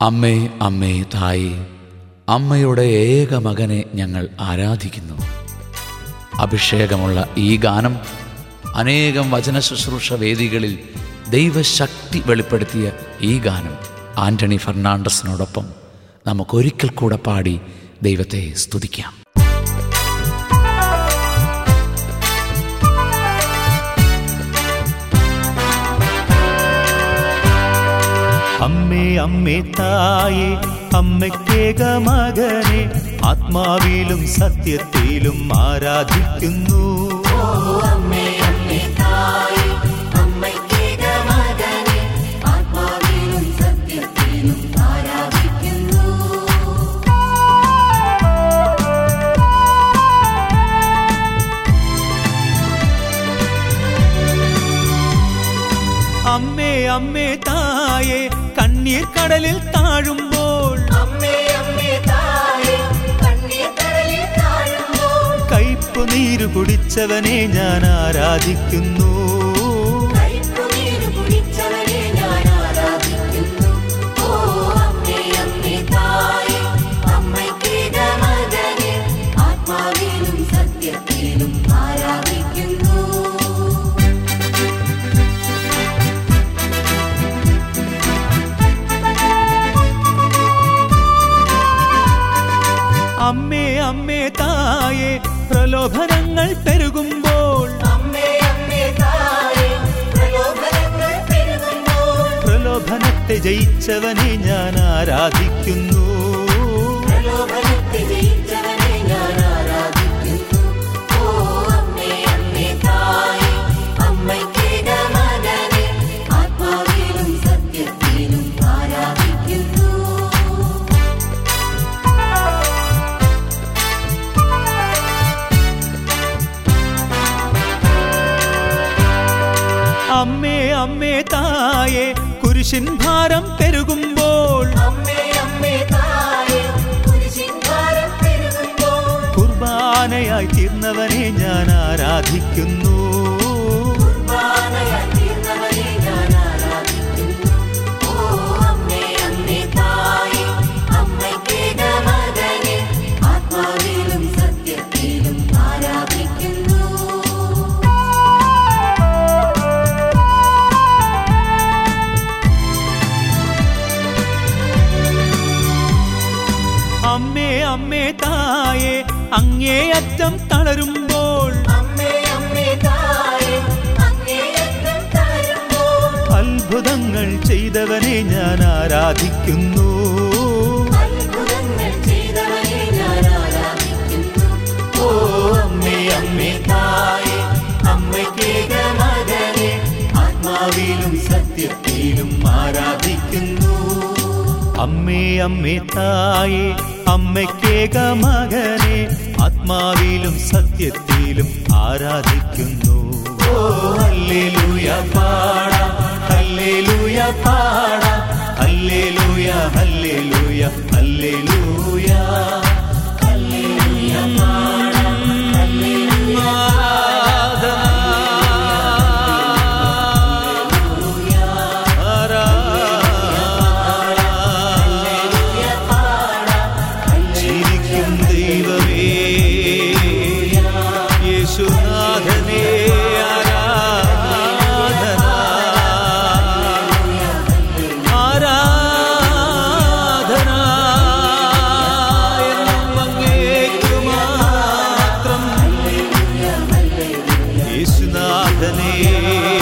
അമ്മേ അമ്മേ തായേ അമ്മയുടെ ഏക മകനെ ഞങ്ങൾ ആരാധിക്കുന്നു അഭിഷേകമുള്ള ഈ ഗാനം അനേകം വചന ശുശ്രൂഷ വേദികളിൽ ദൈവശക്തി വെളിപ്പെടുത്തിയ ഈ ഗാനം ആന്റണി ഫെർണാണ്ടസിനോടൊപ്പം നമുക്കൊരിക്കൽ കൂടെ പാടി ദൈവത്തെ സ്തുതിക്കാം അമ്മേ അമ്മേ തായേ അമ്മയ്ക്കേക മകനെ ആത്മാവിലും സത്യത്തിലും ആരാധിക്കുന്നു അമ്മേ അമ്മേ തായേ കണ്ണീർ കടലിൽ താഴുമ്പോൾ കയ്പു നീരു കുടിച്ചവനെ ഞാൻ ആരാധിക്കുന്നു സത്യത്തിലും ആരാധിക്കുന്നു അമ്മേ അമ്മേ തായേ പ്രലോഭനങ്ങൾ പെരുകുമ്പോൾ അമ്മേ അമ്മേ തായേ പ്രലോഭനങ്ങൾ പെരുകുമ്പോൾ പ്രലോഭനത്തെ ജയിച്ചവനെ ഞാൻ ആരാധിക്കുന്നു പ്രലോഭനത്തെ ജയിച്ചവനെ ഞാൻ ആരാധിക്കുന്നു ഓ അമ്മേ അമ്മേ തായേ അമ്മയ്ക്കേക മകനെ ആത്മാവിലും സത്യത്തിലും ആരാധിക്കുന്നു അമ്മേ അമ്മേ തായേ കുരിശിൻ ഭാരം പെരുകുമ്പോൾ അമ്മേ അമ്മേ തായേ കുരിശിൻ ഭാരം പെരുകുമ്പോൾ കുർബാനയായി തീർന്നവനെ ഞാൻ ആരാധിക്കുന്നു കുർബാനയായി തീർന്നവനെ ഞാൻ ആരാധിക്കുന്നു ഓ അമ്മേ അമ്മേ തായേ അമ്മയ്ക്കേക മകനെ ആത്മാവിലും സത്യത്തിലും ആരാധിക്കുന്നു അമ്മേ അമ്മേ തായേ അങ്ങേയറ്റം തളരുമ്പോൾ അമ്മേ അമ്മേ തായേ അങ്ങേയറ്റം തരുമ്പോൾ അത്ഭുതങ്ങൾ ചെയ്തവനെ ഞാൻ ആരാധിക്കുന്നു അത്ഭുതങ്ങൾ ചെയ്തവനെ ഞാൻ ആരാധിക്കുന്നു ഓ അമ്മേ അമ്മേ തായേ അമ്മയ്ക്കേക മകനെ ആത്മാവിലും സത്യത്തിലും ആരാധിക്കുന്നു അമ്മേ അമ്മേ തായേ അമ്മയ്ക്കേക മകനെ ആത്മാവിലും സത്യത്തിലും ആരാധിക്കുന്നു ഓ ഹല്ലേലൂയ പാടാം ഹല്ലേലൂയ പാടാം ഹല്ലേലൂയ ഹല്ലേലൂയ ഹല്ലേലൂയ ഹല്ലേലൂയ പാടാം ഹല്ലേലൂയ ചിരിക്കും ദൈവമേ യേശുനാഥനേ ആരാധന ആരാധന എന്നും അങ്ങേക്കു മാത്രം യേശുനാഥനേ